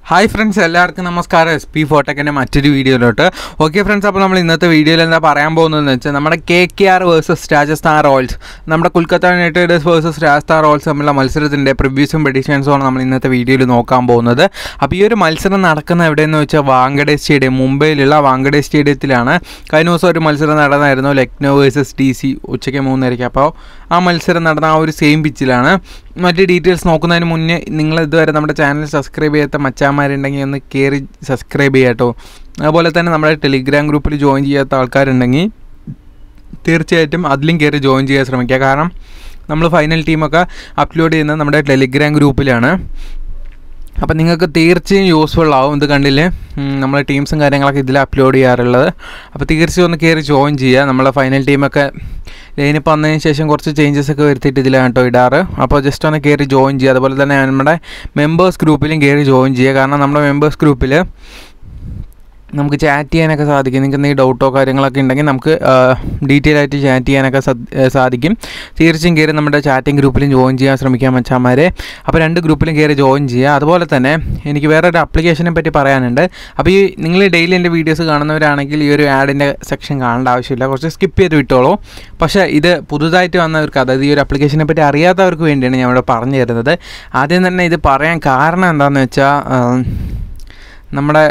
Hi friends എല്ലാവർക്കും നമസ്കാരം S P ഫോട്ടോക്കിൻ്റെ മറ്റൊരു വീഡിയോയിലോട്ട് ഓക്കെ ഫ്രണ്ട്സ് അപ്പോൾ നമ്മൾ ഇന്നത്തെ വീഡിയോയിൽ എന്താ പറയാൻ പോകുന്നതെന്ന് വെച്ചാൽ നമ്മുടെ K K R versus Rajasthan royals നമ്മുടെ Kolkata knight riders versus Rajasthan royals തമ്മിലുള്ള മത്സരത്തിൻ്റെ പ്രിവ്യൂസും പ്രഡിക്ഷൻസുമാണ് നമ്മൾ ഇന്നത്തെ വീഡിയോയിൽ നോക്കാൻ പോകുന്നത് അപ്പോൾ ഈ ഒരു മത്സരം നടക്കുന്ന എവിടെയെന്ന് വെച്ചാൽ വാങ്കഡെ സ്റ്റേഡിയം മുംബൈയിലുള്ള വാങ്കഡെ സ്റ്റേഡിയത്തിലാണ് കഴിഞ്ഞ ദിവസം ഒരു മത്സരം നടന്നായിരുന്നു ലക്നൗ വേഴ്സസ് ഡി സി ഉച്ചയ്ക്ക് മൂന്നരയ്ക്ക് അപ്പോൾ ആ മത്സരം നടന്ന ആ ഒരു സെയിം പിച്ചിലാണ് മറ്റ് ഡീറ്റെയിൽസ് നോക്കുന്നതിന് മുന്നേ നിങ്ങൾ ഇതുവരെ നമ്മുടെ ചാനൽ സബ്സ്ക്രൈബ് ചെയ്യാത്ത മച്ചാന്മാരുണ്ടെങ്കിൽ ഒന്ന് കയറി സബ്സ്ക്രൈബ് ചെയ്യാം കേട്ടോ അതുപോലെ തന്നെ നമ്മുടെ ടെലിഗ്രാം ഗ്രൂപ്പിൽ ജോയിൻ ചെയ്യാത്ത ആൾക്കാരുണ്ടെങ്കിൽ തീർച്ചയായിട്ടും അതിലും കയറി ജോയിൻ ചെയ്യാൻ ശ്രമിക്കുക കാരണം നമ്മൾ ഫൈനൽ ടീമൊക്കെ അപ്ലോഡ് ചെയ്യുന്നത് നമ്മുടെ ടെലിഗ്രാം ഗ്രൂപ്പിലാണ് അപ്പം നിങ്ങൾക്ക് തീർച്ചയായും യൂസ്ഫുൾ ആവും ഇത് കണ്ടില്ലേ നമ്മൾ ടീംസും കാര്യങ്ങളൊക്കെ ഇതിൽ അപ്ലോഡ് ചെയ്യാറുള്ളത് അപ്പോൾ തീർച്ചയായും ഒന്ന് കയറി ജോയിൻ ചെയ്യുക നമ്മളെ ഫൈനൽ ടീമൊക്കെ ലൈനിപ്പോൾ വന്നതിന് ശേഷം കുറച്ച് ചേഞ്ചസ് ഒക്കെ വരുത്തിയിട്ട് ഇതിലാണ് കേട്ടോ ഇടാറ് അപ്പോൾ ജസ്റ്റ് ഒന്ന് കയറി ജോയിൻ ചെയ്യുക അതുപോലെ തന്നെ നമ്മുടെ മെമ്പേഴ്സ് ഗ്രൂപ്പിലും കയറി ജോയിൻ ചെയ്യുക കാരണം നമ്മുടെ മെമ്പേഴ്സ് ഗ്രൂപ്പിൽ നമുക്ക് ചാറ്റ് ചെയ്യാനൊക്കെ സാധിക്കും നിങ്ങൾക്ക് എന്തെങ്കിലും ഡൗട്ടോ കാര്യങ്ങളൊക്കെ ഉണ്ടെങ്കിൽ നമുക്ക് ഡീറ്റെയിൽ ആയിട്ട് ചാറ്റ് ചെയ്യാനൊക്കെ സാധിക്കും തീർച്ചയായും കയറി നമ്മുടെ ചാറ്റിംഗ് ഗ്രൂപ്പിലും ജോയിൻ ചെയ്യാൻ ശ്രമിക്കാം മച്ചാന്മാരെ അപ്പോൾ രണ്ട് ഗ്രൂപ്പിലും കയറി ജോയിൻ ചെയ്യുക അതുപോലെ തന്നെ എനിക്ക് വേറൊരു അപ്ലിക്കേഷനെ പറ്റി പറയാനുണ്ട് അപ്പോൾ ഈ നിങ്ങൾ ഡെയിലി എൻ്റെ വീഡിയോസ് കാണുന്നവരാണെങ്കിൽ ഈ ഒരു ആഡിൻ്റെ സെക്ഷൻ കാണേണ്ട ആവശ്യമില്ല കുറച്ച് സ്കിപ്പ് ചെയ്ത് വിട്ടോളൂ പക്ഷേ ഇത് പുതുതായിട്ട് വന്നവർക്ക് അതായത് ഈ ഒരു അപ്ലിക്കേഷനെ പറ്റി അറിയാത്തവർക്ക് വേണ്ടിയാണ് ഞാൻ ഇവിടെ പറഞ്ഞു തരുന്നത് ആദ്യം തന്നെ ഇത് പറയാൻ കാരണം എന്താണെന്ന് വെച്ചാൽ നമ്മുടെ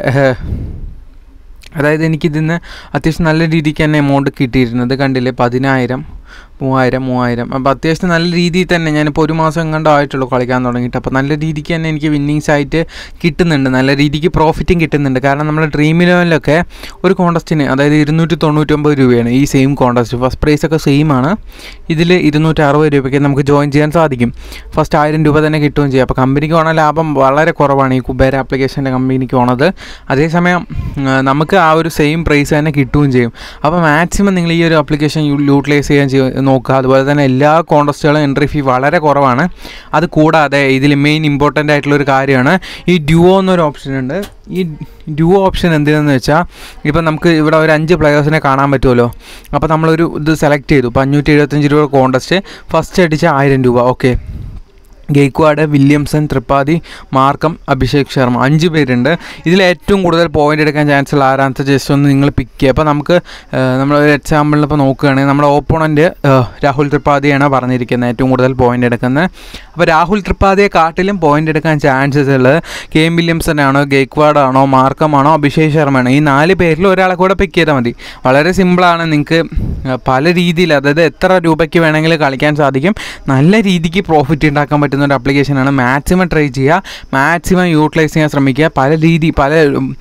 അതായത് എനിക്കിതിന്ന് അത്യാവശ്യം നല്ല രീതിക്ക് തന്നെ എമൗണ്ട് കിട്ടിയിരുന്നത് കണ്ടില്ലേ പതിനായിരം മൂവായിരം മൂവായിരം അപ്പോൾ അത്യാവശ്യം നല്ല രീതിയിൽ തന്നെ ഞാനിപ്പോൾ ഒരു മാസം എങ്ങാണ്ടോ ആയിട്ടുള്ളൂ കളിക്കാൻ തുടങ്ങിയിട്ട് അപ്പോൾ നല്ല രീതിക്ക് തന്നെ എനിക്ക് വിന്നിങ്സ് ആയിട്ട് കിട്ടുന്നുണ്ട് നല്ല രീതിക്ക് പ്രോഫിറ്റും കിട്ടുന്നുണ്ട് കാരണം നമ്മുടെ ഡ്രീം ഇലവനിലൊക്കെ ഒരു കോണ്ടസ്റ്റിന് അതായത് ഇരുന്നൂറ്റി തൊണ്ണൂറ്റൊമ്പത് രൂപയാണ് ഈ സെയിം കോണ്ടസ്റ്റ് ഫസ്റ്റ് പ്രൈസ് ഒക്കെ സെയിം ആണ് ഇതിൽ ഇരുന്നൂറ്റി അറുപത് രൂപയ്ക്ക് നമുക്ക് ജോയിൻ ചെയ്യാൻ സാധിക്കും ഫസ്റ്റ് ആയിരം രൂപ തന്നെ കിട്ടുകയും ചെയ്യും അപ്പോൾ കമ്പനിക്ക് പോണ ലാഭം വളരെ കുറവാണ് ഈ കുബേര ആപ്ലിക്കേഷൻ്റെ കമ്പനിക്ക് പോണത് അതേസമയം നമുക്ക് ആ ഒരു സെയിം പ്രൈസ് തന്നെ കിട്ടുകയും ചെയ്യും അപ്പോൾ മാക്സിമം നിങ്ങൾ ഈ ഒരു ആപ്ലിക്കേഷൻ യൂട്ടിലൈസ് ചെയ്യാൻ ചെയ്യും നോക്കുക അതുപോലെ തന്നെ എല്ലാ കോണ്ടസ്റ്റുകളും എൻട്രി ഫീ വളരെ കുറവാണ് അത് കൂടാതെ ഇതിൽ മെയിൻ ഇമ്പോർട്ടൻ്റ് ആയിട്ടുള്ള ഒരു കാര്യമാണ് ഈ ഡ്യുവോ എന്നൊരു ഓപ്ഷൻ ഉണ്ട് ഈ ഡ്യുവോ ഓപ്ഷൻ എന്തിനാന്ന് വെച്ചാൽ ഇപ്പം നമുക്ക് ഇവിടെ ഒരു അഞ്ച് പ്ലെയേഴ്സിനെ കാണാൻ പറ്റുമല്ലോ അപ്പോൾ നമ്മളൊരു ഇത് സെലക്ട് ചെയ്തു ഇപ്പോൾ അഞ്ഞൂറ്റി എഴുപത്തഞ്ച് രൂപ കോണ്ടസ്റ്റ് ഫസ്റ്റ് അടിച്ച ആയിരം രൂപ okay Gaikwad Williamson Tripathi Markram Abhishek Sharma അഞ്ച് പേരുണ്ട് ഇതിൽ ഏറ്റവും കൂടുതൽ പോയിന്റ് എടുക്കാൻ ചാൻസ് ഉള്ള ആരാമത്തെ ജസ്റ്റ് ഒന്ന് നിങ്ങൾ പിക്ക് ചെയ്യുക അപ്പോൾ നമുക്ക് നമ്മൾ ഒരു എക്സാമ്പിളിൽ ഇപ്പോൾ നോക്കുകയാണെങ്കിൽ നമ്മുടെ ഓപ്പോണൻറ്റ് രാഹുൽ ത്രിപാഠിയാണ് പറഞ്ഞിരിക്കുന്നത് ഏറ്റവും കൂടുതൽ പോയിന്റ് എടുക്കുന്നത് അപ്പോൾ രാഹുൽ ത്രിപാഠിയെ കാട്ടിലും പോയിന്റ് എടുക്കാൻ ചാൻസസ് ഉള്ളത് കെ എം വില്യംസൺ ആണോ ഗെയ്ക്വാഡ് ആണോ മാർക്കമാണോ അഭിഷേക് ശർമ്മയാണോ ഈ നാല് പേരിൽ ഒരാളെ കൂടെ പിക്ക് ചെയ്താൽ മതി വളരെ സിമ്പിളാണ് നിങ്ങൾക്ക് പല രീതിയിൽ അതായത് എത്ര രൂപയ്ക്ക് വേണമെങ്കിലും കളിക്കാൻ സാധിക്കും നല്ല രീതിക്ക് പ്രോഫിറ്റ് ഉണ്ടാക്കാൻ പറ്റും പറ്റുന്ന ഒരു ആപ്ലിക്കേഷനാണ് മാക്സിമം ട്രൈ ചെയ്യുക മാക്സിമം യൂട്ടിലൈസ് ചെയ്യാൻ ശ്രമിക്കുക പല രീതി പല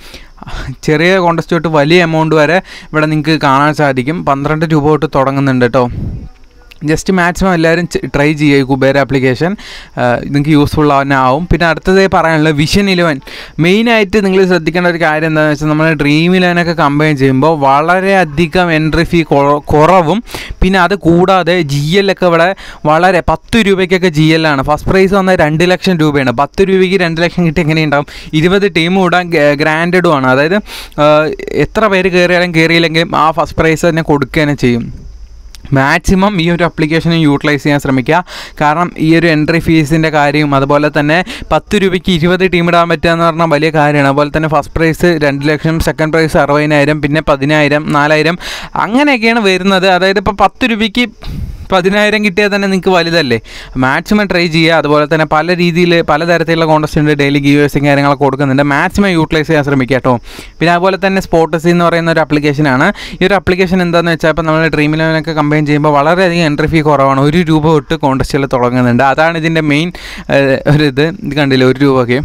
ചെറിയ കോണ്ടസ്റ്റ് തൊട്ട് വലിയ എമൗണ്ട് വരെ ഇവിടെ നിങ്ങൾക്ക് കാണാൻ സാധിക്കും പന്ത്രണ്ട് രൂപ തൊട്ട് തുടങ്ങുന്നുണ്ട് കേട്ടോ ജസ്റ്റ് മാക്സിമം എല്ലാവരും ട്രൈ ചെയ്യുക ഈ കുബേര ആപ്ലിക്കേഷൻ നിങ്ങൾക്ക് യൂസ്ഫുൾ തന്നെ ആവും പിന്നെ അടുത്തതായി പറയാനുള്ളത് വിഷൻ ഇലവൻ മെയിനായിട്ട് നിങ്ങൾ ശ്രദ്ധിക്കേണ്ട ഒരു കാര്യം എന്താണെന്ന് വെച്ചാൽ നമ്മൾ ഡ്രീം ഇലവനൊക്കെ കമ്പയർ ചെയ്യുമ്പോൾ വളരെയധികം എൻട്രി ഫീ കുറവും പിന്നെ അത് കൂടാതെ ജി എല്ലൊക്കെ ഇവിടെ വളരെ പത്ത് രൂപയ്ക്കൊക്കെ ജി എല്ലാണ് ഫസ്റ്റ് പ്രൈസ് വന്നാൽ രണ്ട് ലക്ഷം രൂപയാണ് പത്ത് രൂപയ്ക്ക് രണ്ട് ലക്ഷം കിട്ടി എങ്ങനെയുണ്ടാവും ഇരുപത് ടീം ഇടാൻ ഗ്രാൻഡഡും ആണ് അതായത് എത്ര പേര് കയറിയാലും കയറിയില്ലെങ്കിലും ആ ഫസ്റ്റ് പ്രൈസ് തന്നെ കൊടുക്കുക തന്നെ ചെയ്യും മാക്സിമം ഈ ഒരു അപ്ലിക്കേഷൻ യൂട്ടിലൈസ് ചെയ്യാൻ ശ്രമിക്കുക കാരണം ഈ ഒരു എൻട്രി ഫീസിൻ്റെ കാര്യം അതുപോലെ തന്നെ പത്ത് രൂപയ്ക്ക് ഇരുപത് ടീം ഇടാൻ പറ്റുക എന്ന് പറഞ്ഞാൽ വലിയ കാര്യമാണ് അതുപോലെ തന്നെ ഫസ്റ്റ് പ്രൈസ് രണ്ട് ലക്ഷം സെക്കൻഡ് പ്രൈസ് അറുപതിനായിരം പിന്നെ പതിനായിരം നാലായിരം അങ്ങനെയൊക്കെയാണ് വരുന്നത് അതായത് ഇപ്പോൾ പത്ത് രൂപയ്ക്ക് പതിനായിരം കിട്ടിയാൽ തന്നെ നിങ്ങൾക്ക് വലുതല്ലേ മാക്സിമം ട്രൈ ചെയ്യുക അതുപോലെ തന്നെ പല രീതിയിൽ പലതരത്തിലുള്ള കോൺടസ്റ്റ് ഉണ്ട് ഡെയിലി ഗീവേഴ്സും കാര്യങ്ങളൊക്കെ കൊടുക്കുന്നുണ്ട് മാക്സിമം യൂട്ടിലൈസ് ചെയ്യാൻ ശ്രമിക്കുക കേട്ടോ പിന്നെ അതുപോലെ തന്നെ സ്പോട്ടസി എന്ന് പറയുന്ന ഒരു ആപ്ലിക്കേഷനാണ് ഈ ഒരു ആപ്ലിക്കേഷൻ എന്താണെന്ന് വെച്ചാൽ ഇപ്പോൾ നമ്മൾ ഡ്രീം ഇലവനൊക്കെ കമ്പയർ ചെയ്യുമ്പോൾ വളരെയധികം എൻട്രി ഫീ കുറവാണ് ഒരു രൂപ തൊട്ട് കോൺടസ്റ്റുകൾ തുടങ്ങുന്നുണ്ട് അതാണ് ഇതിൻ്റെ മെയിൻ ഒരു ഇത് ഇത് കണ്ടില്ലേ ഒരു രൂപയ്ക്ക്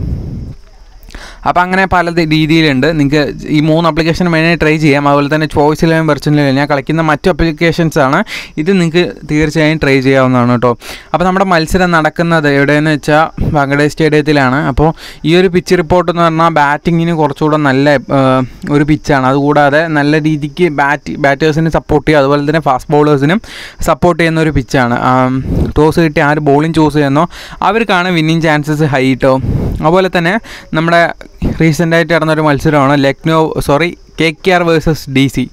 അപ്പോൾ അങ്ങനെ പല രീതിയിലുണ്ട് നിങ്ങൾക്ക് ഈ മൂന്ന് ആപ്ലിക്കേഷൻ മെയിനായി ട്രൈ ചെയ്യാം അതുപോലെ തന്നെ ചോയ്സ് ഇലവൻ വെർച്വൽ ഇലവൻ ഞാൻ കളിക്കുന്ന മറ്റു ആപ്ലിക്കേഷൻസ് ആണ് ഇത് നിങ്ങൾക്ക് തീർച്ചയായും ട്രൈ ചെയ്യാവുന്നതാണ് കേട്ടോ അപ്പോൾ നമ്മുടെ മത്സരം നടക്കുന്നത് എവിടെയെന്ന് വെച്ചാൽ ബംഗ്ലാദേശ് സ്റ്റേഡിയത്തിലാണ് അപ്പോൾ ഈ ഒരു പിച്ച് റിപ്പോർട്ട് എന്ന് പറഞ്ഞാൽ ബാറ്റിങ്ങിന് കുറച്ചുകൂടെ നല്ല ഒരു പിച്ചാണ് അതുകൂടാതെ നല്ല രീതിക്ക് ബാറ്റ് ബാറ്റേഴ്സിന് സപ്പോർട്ട് ചെയ്യുക അതുപോലെ തന്നെ ഫാസ്റ്റ് ബൗളേഴ്സിനും സപ്പോർട്ട് ചെയ്യുന്ന ഒരു പിച്ചാണ് ടോസ് കിട്ടി ആര് ബോളിംഗ് ചൂസ് ചെയ്യുന്നോ അവർക്കാണ് വിന്നിങ് ചാൻസസ് ഹൈ കേട്ടോ അതുപോലെ തന്നെ നമ്മുടെ റീസെൻ്റായിട്ട് നടന്നൊരു മത്സരമാണ് Lucknow sorry K K R versus D C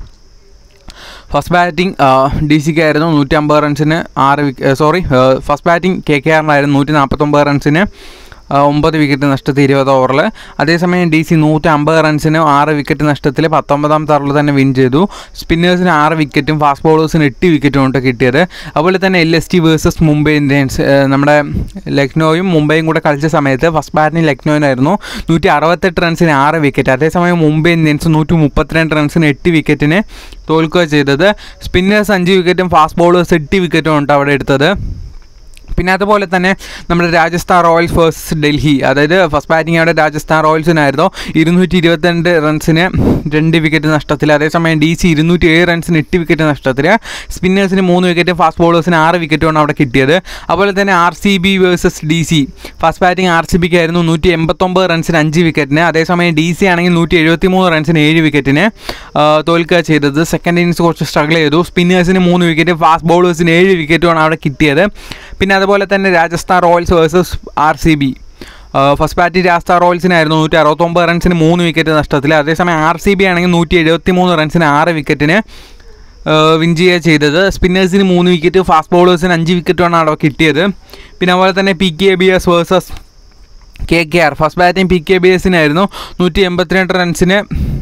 first batting D സിക്ക് ആയിരുന്നു നൂറ്റി അമ്പത് റൺസിന് ആറ് വിക്ക sorry first batting K K ആറിനായിരുന്നു നൂറ്റി നാൽപ്പത്തൊമ്പത് റൺസിന് ആ, ഒമ്പത് വിക്കറ്റ് നഷ്ടത്തിൽ ഇരുപത് ഓവറിൽ അതേസമയം ഡി സി നൂറ്റി അമ്പത് റൺസിന് ആറ് വിക്കറ്റ് നഷ്ടത്തിൽ പത്തൊമ്പതാമത്തെ ഓവറിൽ തന്നെ വിൻ ചെയ്തു സ്പിന്നേഴ്സിന് ആറ് വിക്കറ്റും ഫാസ്റ്റ് ബോളേഴ്സിന് എട്ട് വിക്കറ്റും കൊണ്ട് കിട്ടിയത് അതുപോലെ തന്നെ L S T versus Mumbai Indians ഏഹ്, നമ്മുടെ ലക്നോയും മുംബൈയും കൂടെ കളിച്ച സമയത്ത് ഫസ്റ്റ് ബാറ്റിന് ലക്നോയിനായിരുന്നു നൂറ്റി അറുപത്തെട്ട് റൺസിന് ആറ് വിക്കറ്റ് അതേസമയം മുംബൈ ഇന്ത്യൻസ് നൂറ്റി മുപ്പത്തിരണ്ട് റൺസിന് എട്ട് വിക്കറ്റിന് തോൽക്കുക ചെയ്തത് സ്പിന്നേഴ്സ് അഞ്ച് വിക്കറ്റും ഫാസ്റ്റ് ബോളേഴ്സ് എട്ട് വിക്കറ്റും ഉണ്ട് അവിടെ എടുത്തത് പിന്നെ അതുപോലെ തന്നെ നമ്മുടെ രാജസ്ഥാൻ റോയൽസ് വേഴ്സസ് ഡൽഹി അതായത് ഫസ്റ്റ് ബാറ്റിംഗ് അവിടെ രാജസ്ഥാൻ റോയൽസിനായിരുന്നു ഇരുന്നൂറ്റി ഇരുപത്തിരണ്ട് റൺസിന് രണ്ട് വിക്കറ്റ് നഷ്ടത്തിൽ അതേസമയം ഡി സി ഇരുന്നൂറ്റി ഏഴ് റൺസിന് എട്ട് വിക്കറ്റ് നഷ്ടത്തിൽ സ്പിന്നേഴ്സിന് മൂന്ന് വിക്കറ്റ് ഫാസ്റ്റ് ബോളേഴ്സിന് ആറ് വിക്കറ്റുമാണ് അവിടെ കിട്ടിയത് അതുപോലെ തന്നെ R C B versus D C first batting R C ബിക്ക് ആയിരുന്നു നൂറ്റി എൺപത്തൊമ്പത് റൺസിന് അഞ്ച് വിക്കറ്റിന് അതേസമയം ഡി സി ആണെങ്കിൽ നൂറ്റി എഴുപത്തി മൂന്ന് റൺസിന് ഏഴ് വിക്കറ്റിന് ആ, തോൽക്കുക ചെയ്തത് സെക്കൻഡ് ഇന്നിങ്സ് കുറച്ച് സ്ട്രഗിൾ ചെയ്തു സ്പിന്നേഴ്സിന് മൂന്ന് വിക്കറ്റ് ഫാസ്റ്റ് ബോളേഴ്സിന് ഏഴ് വിക്കറ്റുമാണ് അവിടെ കിട്ടിയത് പിന്നെ അതുപോലെ തന്നെ Rajasthan royals versus R C B first bat Rajasthan റോയൽസിനായിരുന്നു നൂറ്റി അറുപത്തൊമ്പത് റൺസിന് മൂന്ന് വിക്കറ്റ് നഷ്ടത്തിൽ അതേസമയം ആർ സി ബി ആണെങ്കിൽ നൂറ്റി എഴുപത്തി മൂന്ന് റൺസിന് ആറ് വിക്കറ്റിന് വിൻ ചെയ്യുക ചെയ്തത് സ്പിന്നേഴ്സിന് മൂന്ന് വിക്കറ്റ് ഫാസ്റ്റ് ബോളേഴ്സിന് അഞ്ച് വിക്കറ്റുമാണ് അവിടെ കിട്ടിയത് പിന്നെ അതുപോലെ തന്നെ P K B S versus K K R first batting P K B എസിനായിരുന്നു നൂറ്റി എൺപത്തിരണ്ട് റൺസിന്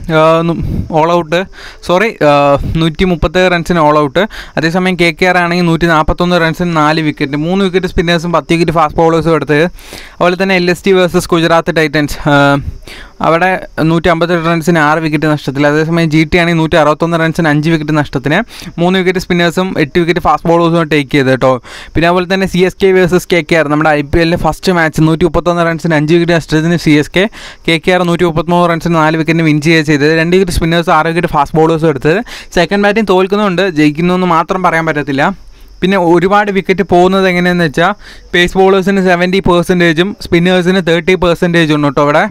ഓൾ ഔട്ട് സോറി നൂറ്റി മുപ്പത്തേഴ് റൺസിന് ഓൾ ഔട്ട് അതേസമയം കെ കെ ആർ ആണെങ്കിൽ നൂറ്റി നാൽപ്പത്തൊന്ന് റൺസിന് നാല് വിക്കറ്റ് മൂന്ന് വിക്കറ്റ് സ്പിന്നേഴ്സും പത്ത് വിക്കറ്റ് ഫാസ്റ്റ് ബോളേഴ്സും എടുത്തത് അതുപോലെ തന്നെ L S T versus Gujarat titans അവിടെ നൂറ്റി അമ്പത്തെട്ട് റൺസിന് ആറ് വിക്കറ്റ് നഷ്ടത്തിൽ അതേസമയം ജി ടി ആണെങ്കിൽ നൂറ്റി അറുപത്തൊന്ന് റൺസിന് അഞ്ച് വിക്കറ്റ് നഷ്ടത്തിന് മൂന്ന് വിക്കറ്റ് സ്പിന്നേഴ്സും എട്ട് വിക്കറ്റ് ഫാസ്റ്റ് ബോളേഴ്സും ടേക്ക് ചെയ്ത് കേട്ടോ പിന്നെ അതുപോലെ തന്നെ C S K versus K K R നമ്മുടെ ഐ പി എല്ലിലെ ഫസ്റ്റ് മാച്ച് നൂറ്റി മുപ്പത്തൊന്ന് റൺസിന് അഞ്ച് വിക്കറ്റ് നഷ്ടത്തിന് C S K K K R നൂറ്റി മുപ്പത്തിമൂന്ന് റൺസിന് നാല് വിക്കറ്റിന് വിൻ ചെയ്യുക ചെയ്തത് രണ്ട് വിക്കറ്റ് സ്പിന്നേഴ്സ് ആറ് വിക്കറ്റ് ഫാസ്റ്റ് ബോളേഴ്സും എടുത്തത് സെക്കൻഡ് ബാറ്റിംഗ് തോൽക്കുന്നുണ്ട് ജയിക്കുന്നു എന്ന് മാത്രം പറയാൻ പറ്റത്തില്ല പിന്നെ ഒരുപാട് വിക്കറ്റ് പോകുന്നത് എങ്ങനെയെന്ന് വെച്ചാൽ പേസ് ബോളേഴ്സിന് സെവൻറ്റി പെർസെൻറ്റേജും സ്പിന്നേഴ്സിന് തേർട്ടി പെർസെൻറ്റേജും ഉണ്ട് കേട്ടോ അവിടെ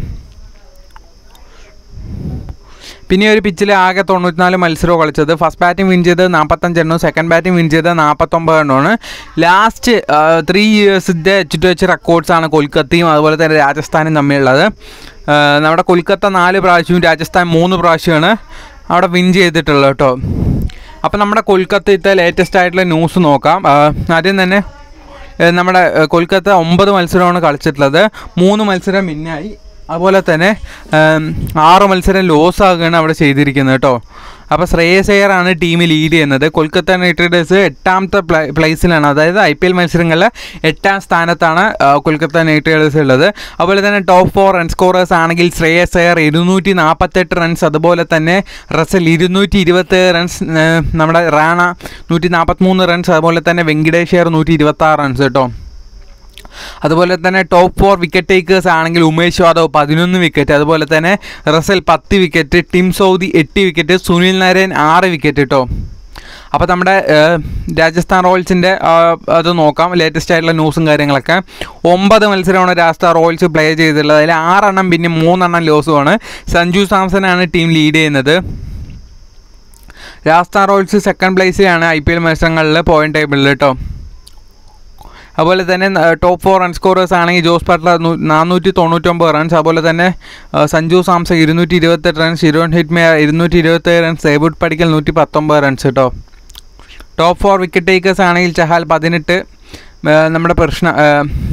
പിന്നെ ഒരു പിച്ചിൽ ആകെ തൊണ്ണൂറ്റിനാല് മത്സരവും കളിച്ചത് ഫസ്റ്റ് ബാറ്റിംഗ് വിൻ ചെയ്തത് നാൽപ്പത്തഞ്ചെണ്ണവും സെക്കൻഡ് ബാറ്റിംഗ് വിൻ ചെയ്തത് നാൽപ്പത്തൊമ്പത് എണ്ണമാണ് ലാസ്റ്റ് ത്രീ ഇയേഴ്സിൻ്റെ എച്ച് ടു എച്ച് റെക്കോർഡ്സാണ് കൊൽക്കത്തയും അതുപോലെ തന്നെ രാജസ്ഥാനും തമ്മിലുള്ളത് ആ, നമ്മുടെ കൊൽക്കത്ത നാല് പ്രാവശ്യവും രാജസ്ഥാൻ മൂന്ന് പ്രാവശ്യമാണ് അവിടെ വിൻ ചെയ്തിട്ടുള്ളത് കേട്ടോ അപ്പോൾ നമ്മുടെ കൊൽക്കത്തത്തെ ലേറ്റസ്റ്റ് ആയിട്ടുള്ള ന്യൂസ് നോക്കാം ആ, ആദ്യം തന്നെ ഏ, നമ്മുടെ ഏ, കൊൽക്കത്ത ഒമ്പത് മത്സരമാണ് കളിച്ചിട്ടുള്ളത് മൂന്ന് മത്സരം വിന്നായി അതുപോലെ തന്നെ ഏം, ആറ് മത്സരം ലോസ് ആകുകയാണ് അവിടെ ചെയ്തിരിക്കുന്നത് കേട്ടോ അപ്പോൾ ശ്രേയസ് അയ്യറാണ് ടീം ലീഡ് ചെയ്യുന്നത് കൊൽക്കത്ത നൈറ്റ് റൈഡേഴ്സ് എട്ടാമത്തെ പ്ലേ പ്ലേസിലാണ് അതായത് ഐ പി എൽ മത്സരങ്ങളിൽ എട്ടാം സ്ഥാനത്താണ് ആ, കൊൽക്കത്ത നൈറ്റ് റൈഡേഴ്സ് ഉള്ളത് അതുപോലെ തന്നെ ടോപ്പ് ഫോർ റൺ സ്കോറേഴ്സ് ആണെങ്കിൽ ശ്രേയസ് അയ്യർ ഇരുന്നൂറ്റി നാൽപ്പത്തെട്ട് റൺസ് അതുപോലെ തന്നെ റസൽ ഇരുന്നൂറ്റി ഇരുപത്തേഴ് റൺസ് ഏ, നമ്മുടെ റാണ നൂറ്റി നാൽപ്പത്തിമൂന്ന് റൺസ് അതുപോലെ തന്നെ വെങ്കിടേഷ് അയ്യർ നൂറ്റി ഇരുപത്താറ് റൺസ് കേട്ടോ അതുപോലെ തന്നെ ടോപ്പ് ഫോർ വിക്കറ്റ് ടേക്കേഴ്സ് ആണെങ്കിൽ ഉമേഷ് യാദവ് പതിനൊന്ന് വിക്കറ്റ് അതുപോലെ തന്നെ റസൽ പത്ത് വിക്കറ്റ് ടിം സൗദി എട്ട് വിക്കറ്റ് സുനിൽ നാരായൺ ആറ് വിക്കറ്റ് കേട്ടോ അപ്പോൾ നമ്മുടെ ഏഹ്, രാജസ്ഥാൻ റോയൽസിൻ്റെ അത് നോക്കാം ലേറ്റസ്റ്റ് ആയിട്ടുള്ള ന്യൂസും കാര്യങ്ങളൊക്കെ ഒമ്പത് മത്സരമാണ് രാജസ്ഥാൻ റോയൽസ് പ്ലേ ചെയ്തിട്ടുള്ളത് അതിൽ ആറെണ്ണം പിന്നെ മൂന്നെണ്ണം ലോസുമാണ് സഞ്ജു സാംസനാണ് ടീം ലീഡ് ചെയ്യുന്നത് രാജസ്ഥാൻ റോയൽസ് സെക്കൻഡ് പ്ലേസിലാണ് ഐ പി എൽ മത്സരങ്ങളിൽ പോയിന്റ് ടേബിളിൽ കേട്ടോ അതുപോലെ തന്നെ ടോപ്പ് ഫോർ റൺ സ്കോറേഴ്സ് ആണെങ്കിൽ ജോസ് ബട്ട്ലർ നൂ- നാനൂറ്റി തൊണ്ണൂറ്റൊമ്പത് റൺസ് അതുപോലെ തന്നെ ആ, സഞ്ജു സാംസൺ ഇരുന്നൂറ്റി ഇരുപത്തെട്ട് റൺസ് ഷിരോൺ ഹിറ്റ്മേ ഇരുന്നൂറ്റി ഇരുപത്തേഴ് റൺസ് സേബുഡ് പടിക്കൽ നൂറ്റി പത്തൊമ്പത് റൺസ് കേട്ടോ ടോപ്പ് ഫോർ വിക്കറ്റ് ടേക്കേഴ്സ് ആണെങ്കിൽ ചഹാൽ പതിനെട്ട് ആ, നമ്മുടെ പ്രശ്ന ആ,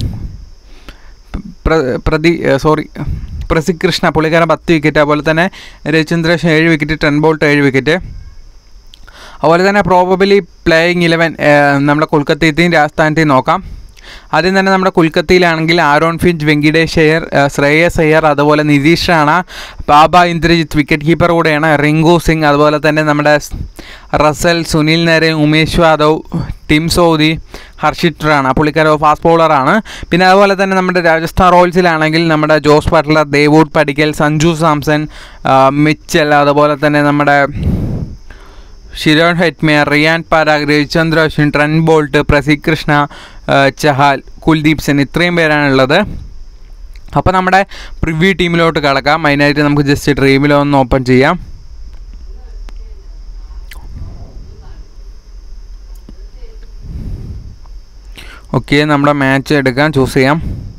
പ്ര- പ്രതി സോറി പ്രസിക് കൃഷ്ണ പുള്ളിക്കാരൻ പത്ത് വിക്കറ്റ് അതുപോലെ തന്നെ രവിചന്ദ്രേഷ് ഏഴ് വിക്കറ്റ് ടെൻ ബോൾട്ട് ഏഴ് വിക്കറ്റ് അതുപോലെ തന്നെ പ്രോബബിലി പ്ലേയിങ് ഇലവൻ നമ്മുടെ കൊൽക്കത്തത്തെയും രാജസ്ഥാനത്തെയും നോക്കാം ആദ്യം തന്നെ നമ്മുടെ കൊൽക്കത്തയിലാണെങ്കിൽ ആരോൺ ഫിഞ്ച് വെങ്കിടേഷ് അയ്യർ ഏഹ് ശ്രേയസ് അയ്യർ അതുപോലെ നിതീഷ് റാണ ബാബ ഇന്ദ്രജിത്ത് വിക്കറ്റ് കീപ്പർ കൂടെയാണ് റിങ്കു സിംഗ് അതുപോലെ തന്നെ നമ്മുടെ സ്- Russell Sunil Narine Umesh Yadav Tim Southee Harshit Rana പുള്ളിക്കാരൻ ഫാസ്റ്റ് ബോളറാണ് പിന്നെ അതുപോലെ തന്നെ നമ്മുടെ രാജസ്ഥാൻ റോയൽസിലാണെങ്കിൽ നമ്മുടെ ജോസ് ബട്ട്ലർ ദേവൂഡ് പടിക്കൽ സഞ്ജു സാംസൺ ആ, മിച്ചൽ അതുപോലെ തന്നെ നമ്മുടെ Shimron Hetmyer Riyan Parag Ravichandra Ashwin Trent Boult Prasidh Krishna ആ, ചഹാൽ കുൽദീപ് സെൻ ഇത്രയും പേരാണുള്ളത് അപ്പോൾ നമ്മുടെ പ്രിവ്യൂ ടീമിലോട്ട് കിടക്കാം അതിനായിട്ട് നമുക്ക് ജസ്റ്റ് ഡ്രീമിലോ ഒന്ന് ഓപ്പൺ ചെയ്യാം ഓക്കെ നമ്മുടെ മാച്ച് എടുക്കാം ചൂസ് ചെയ്യാം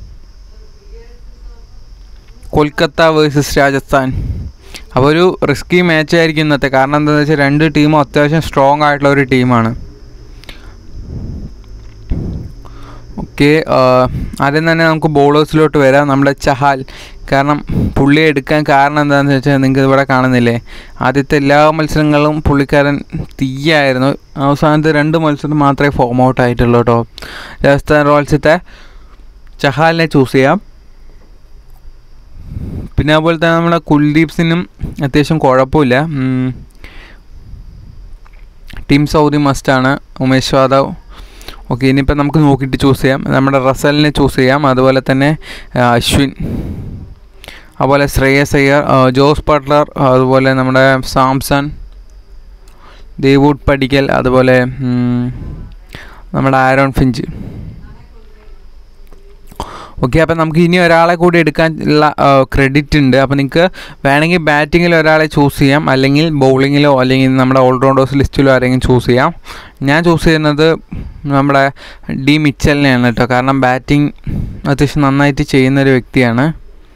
കൊൽക്കത്ത വേഴ്സസ് രാജസ്ഥാൻ അപ്പോൾ ഒരു റിസ്കി മാച്ച് ആയിരിക്കും ഇന്നത്തെ കാരണം എന്താണെന്ന് വെച്ചാൽ രണ്ട് ടീമും അത്യാവശ്യം സ്ട്രോങ് ആയിട്ടുള്ള ഒരു ടീമാണ് ഓക്കെ ആദ്യം തന്നെ നമുക്ക് ബോളേഴ്സിലോട്ട് വരാം നമ്മുടെ ചഹാൽ കാരണം പുള്ളിയെ എടുക്കാൻ കാരണം എന്താണെന്ന് വെച്ചാൽ നിങ്ങൾക്ക് ഇവിടെ കാണുന്നില്ലേ ആദ്യത്തെ എല്ലാ മത്സരങ്ങളും പുള്ളിക്കാരൻ തീയായിരുന്നു അവസാനത്തെ രണ്ട് മത്സരം മാത്രമേ ഫോം ഔട്ട് ആയിട്ടുള്ളൂ കേട്ടോ രാജസ്ഥാൻ റോയൽസത്തെ ചഹാലിനെ ചൂസ് ചെയ്യാം പിന്നെ അതുപോലെ തന്നെ നമ്മുടെ കുൽദീപ് സിനും അത്യാവശ്യം കുഴപ്പമില്ല ഉം. ടീം സൗദി മസ്റ്റാണ് ഉമേഷ് യാദവ് ഓക്കെ ഇനിയിപ്പോൾ നമുക്ക് നോക്കിയിട്ട് ചൂസ് ചെയ്യാം നമ്മുടെ റസലിനെ ചൂസ് ചെയ്യാം അതുപോലെ തന്നെ ആ, അശ്വിൻ അതുപോലെ ശ്രേയസ് അയ്യർ ആ, ജോസ് ബട്ട്ലർ അതുപോലെ നമ്മുടെ സാംസൺ ദേവൂഡ് പടിക്കൽ അതുപോലെ ഉം, നമ്മുടെ ആരോൺ ഫിഞ്ച് ഓക്കെ അപ്പം നമുക്ക് ഇനി ഒരാളെ കൂടി എടുക്കാൻ ഉള്ള ക്രെഡിറ്റ് ഉണ്ട് അപ്പോൾ നിങ്ങൾക്ക് വേണമെങ്കിൽ ബാറ്റിങ്ങിൽ ഒരാളെ ചൂസ് ചെയ്യാം അല്ലെങ്കിൽ ബൗളിങ്ങിലോ അല്ലെങ്കിൽ നമ്മുടെ ഓൾറൗണ്ടേഴ്സ് ലിസ്റ്റിലോ ആരെങ്കിലും ചൂസ് ചെയ്യാം ഞാൻ ചൂസ് ചെയ്യുന്നത് നമ്മുടെ ഡി മിച്ചലിനെയാണ് കേട്ടോ കാരണം ബാറ്റിംഗ് അത്യാവശ്യം നന്നായിട്ട് ചെയ്യുന്ന ഒരു വ്യക്തിയാണ്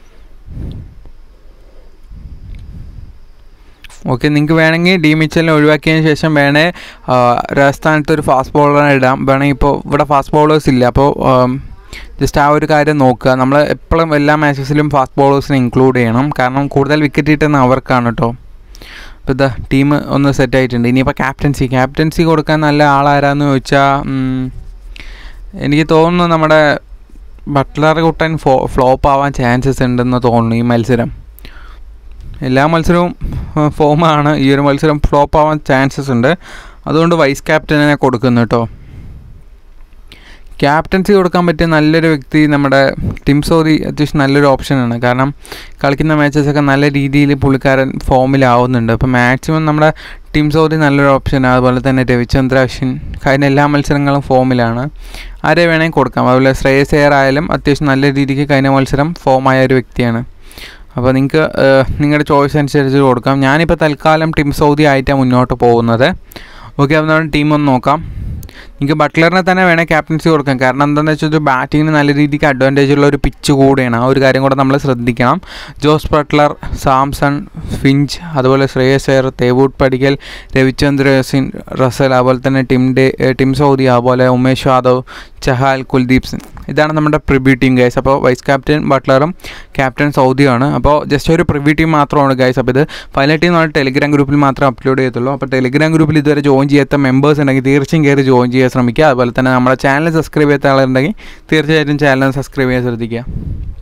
ഓക്കെ നിങ്ങൾക്ക് വേണമെങ്കിൽ ഡി മിച്ചലിനെ ഒഴിവാക്കിയതിന് ശേഷം വേണേ ആ, രാജസ്ഥാനത്ത് ഒരു ഫാസ്റ്റ് ബോളറിനെ ഇടാം വേണമെങ്കിൽ ഇപ്പോൾ ഇവിടെ ഫാസ്റ്റ് ബോളേഴ്സ് ഇല്ല അപ്പോൾ ജസ്റ്റ് ആ ഒരു കാര്യം നോക്കുക നമ്മൾ എപ്പോഴും എല്ലാ മാച്ചസിലും ഫാസ്റ്റ് ബോളേഴ്സിനെ ഇൻക്ലൂഡ് ചെയ്യണം കാരണം കൂടുതൽ വിക്കറ്റ് കിട്ടുന്ന അവർക്കാണ് കേട്ടോ അപ്പോൾ ഇതാ ടീം ഒന്ന് സെറ്റ് ആയിട്ടുണ്ട് ഇനിയിപ്പോൾ ക്യാപ്റ്റൻസി ക്യാപ്റ്റൻസി കൊടുക്കാൻ നല്ല ആളാരാന്ന് ചോദിച്ചാൽ ഉം, എനിക്ക് തോന്നുന്നു നമ്മുടെ ബട്ട്ലർ കുട്ടൻ ഫോ ഫ്ലോപ്പ് ആവാൻ ചാൻസസ് ഉണ്ടെന്ന് തോന്നുന്നു ഈ മത്സരം എല്ലാ മത്സരവും ഫോമാണ് ഈ ഒരു മത്സരം ഫ്ലോപ്പ് ആവാൻ ചാൻസസ് ഉണ്ട് അതുകൊണ്ട് വൈസ് ക്യാപ്റ്റനെ കൊടുക്കുന്നു കേട്ടോ ക്യാപ്റ്റൻസി കൊടുക്കാൻ പറ്റിയ നല്ലൊരു വ്യക്തി നമ്മുടെ ടിം സോദി അത്യാവശ്യം നല്ലൊരു ഓപ്ഷനാണ് കാരണം കളിക്കുന്ന മാച്ചസൊക്കെ നല്ല രീതിയിൽ പുള്ളിക്കാരൻ ഫോമിലാവുന്നുണ്ട് അപ്പോൾ മാക്സിമം നമ്മുടെ ടിം സോദി നല്ലൊരു ഓപ്ഷനാണ് അതുപോലെ തന്നെ രവിചന്ദ്ര അശ്വിൻ കഴിഞ്ഞ എല്ലാ മത്സരങ്ങളും ഫോമിലാണ് ആരെ വേണമെങ്കിൽ കൊടുക്കാം അതുപോലെ ശ്രേയസ് അയ്യർ ആയാലും അത്യാവശ്യം നല്ല രീതിക്ക് കഴിഞ്ഞ മത്സരം ഫോമായ ഒരു വ്യക്തിയാണ് അപ്പോൾ നിങ്ങൾക്ക് നിങ്ങളുടെ ചോയ്സ് അനുസരിച്ച് കൊടുക്കാം ഞാനിപ്പോൾ തൽക്കാലം ടീം സൗദി ആയിട്ടാണ് മുന്നോട്ട് പോകുന്നത് ഓക്കെ അപ്പോൾ നമ്മുടെ ടീം ഒന്ന് നോക്കാം നിങ്ങൾക്ക് ബട്ട്ലറിനെ തന്നെ വേണേൽ ക്യാപ്റ്റൻസി കൊടുക്കാം കാരണം എന്താണെന്ന് വെച്ചാൽ ഒരു ബാറ്റിങ്ങിന് നല്ല രീതിക്ക് അഡ്വാൻറ്റേജ് ഉള്ള ഒരു പിച്ച് കൂടെയാണ് ആ ഒരു കാര്യം കൂടെ നമ്മൾ ശ്രദ്ധിക്കണം ജോസ് ബട്ട്ലർ സാംസൺ ഫിഞ്ച് അതുപോലെ ശ്രേയസ് അയ്യർ തേവൂട്ട് പടിക്കൽ രവിചന്ദ്ര സിൻ റസൽ അതുപോലെ തന്നെ ടിം ഡേ ഏ, ടിം സൗദി അതുപോലെ ഉമേഷ് യാദവ് ചഹാൽ കുൽദീപ് സിംഗ് ഇതാണ് നമ്മുടെ പ്രിവ്യൂ ടീം ഗൈസ് അപ്പോൾ വൈസ് ക്യാപ്റ്റൻ ബട്ട്ലറും ക്യാപ്റ്റൻ സൗദിയാണ് അപ്പോൾ ജസ്റ്റ് ഒരു പ്രിവ്യൂ ടീം മാത്രമാണ് ഗൈസ് അപ്പോൾ ഇത് ഫൈനൽ ടീം നമ്മൾ ടെലിഗ്രാം ഗ്രൂപ്പിൽ മാത്രമേ അപ്ലോഡ് ചെയ്യത്തുള്ളൂ അപ്പോൾ ടെലിഗ്രാം ഗ്രൂപ്പിൽ ഇതുവരെ ജോയിൻ ചെയ്യാത്ത മെമ്പേഴ്സ് ഉണ്ടെങ്കിൽ തീർച്ചയായും കയറി ജോയിൻ ചെയ്യാൻ ശ്രമിക്കുക അതുപോലെ തന്നെ നമ്മുടെ ചാനൽ സബ്സ്ക്രൈബ് ചെയ്യാത്ത ആളുണ്ടെങ്കിൽ തീർച്ചയായിട്ടും ചാനൽ സബ്സ്ക്രൈബ് ചെയ്യാൻ ശ്രദ്ധിക്കുക